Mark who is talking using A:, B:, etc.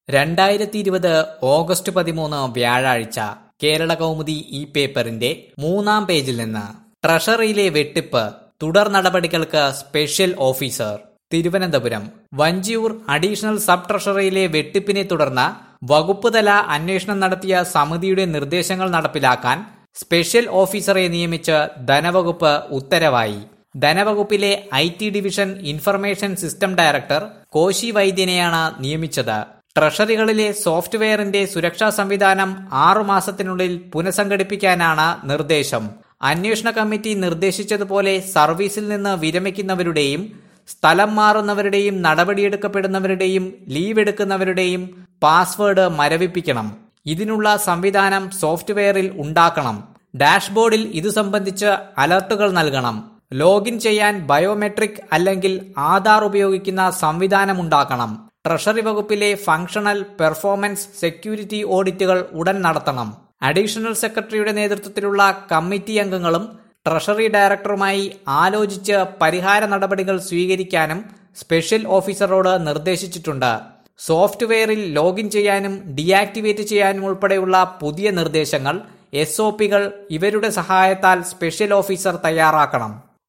A: രണ്ടായിരത്തി ഇരുപത് ഓഗസ്റ്റ് പതിമൂന്ന് വ്യാഴാഴ്ച കേരള കൗമുദി ഈ പേപ്പറിന്റെ മൂന്നാം പേജിൽ നിന്ന് ട്രഷറിയിലെ വെട്ടിപ്പ് തുടർ നടപടികൾക്ക് special officer Thiruvananthapuram Vanchiyoor additional sub ട്രഷറിയിലെ വെട്ടിപ്പിനെ തുടർന്ന് വകുപ്പ് തല അന്വേഷണം നടത്തിയ സമിതിയുടെ നിർദ്ദേശങ്ങൾ നടപ്പിലാക്കാൻ സ്പെഷ്യൽ ഓഫീസറെ നിയമിച്ച് ധനവകുപ്പ് ഉത്തരവായി ധനവകുപ്പിലെ I T division information system director Koshy വൈദ്യനെയാണ് നിയമിച്ചത് ട്രഷറികളിലെ സോഫ്റ്റ്വെയറിന്റെ സുരക്ഷാ സംവിധാനം ആറുമാസത്തിനുള്ളിൽ പുനഃസംഘടിപ്പിക്കാനാണ് നിർദ്ദേശം അന്വേഷണ കമ്മിറ്റി നിർദ്ദേശിച്ചതുപോലെ സർവീസിൽ നിന്ന് വിരമിക്കുന്നവരുടെയും സ്ഥലം മാറുന്നവരുടെയും നടപടിയെടുക്കപ്പെടുന്നവരുടെയും ലീവ് എടുക്കുന്നവരുടെയും പാസ്വേഡ് മരവിപ്പിക്കണം ഇതിനുള്ള സംവിധാനം സോഫ്റ്റ്വെയറിൽ ഉണ്ടാക്കണം ഡാഷ്ബോർഡിൽ ഇതു സംബന്ധിച്ച് അലർട്ടുകൾ നൽകണം ലോഗിൻ ചെയ്യാൻ ബയോമെട്രിക് അല്ലെങ്കിൽ ആധാർ ഉപയോഗിക്കുന്ന സംവിധാനമുണ്ടാക്കണം ട്രഷറി വകുപ്പിലെ ഫംഗ്ഷണൽ പെർഫോമൻസ് സെക്യൂരിറ്റി ഓഡിറ്റുകൾ ഉടൻ നടത്തണം അഡീഷണൽ സെക്രട്ടറിയുടെ നേതൃത്വത്തിലുള്ള കമ്മിറ്റി അംഗങ്ങളും ട്രഷറി ഡയറക്ടറുമായി ആലോചിച്ച് പരിഹാര നടപടികൾ സ്വീകരിക്കാനും സ്പെഷ്യൽ ഓഫീസറോട് നിർദ്ദേശിച്ചിട്ടുണ്ട് സോഫ്റ്റ്വെയറിൽ ലോഗിൻ ചെയ്യാനും ഡീആക്ടിവേറ്റ് ചെയ്യാനും ഉൾപ്പെടെയുള്ള പുതിയ നിർദ്ദേശങ്ങൾ എസ് ഇവരുടെ സഹായത്താൽ സ്പെഷ്യൽ ഓഫീസർ തയ്യാറാക്കണം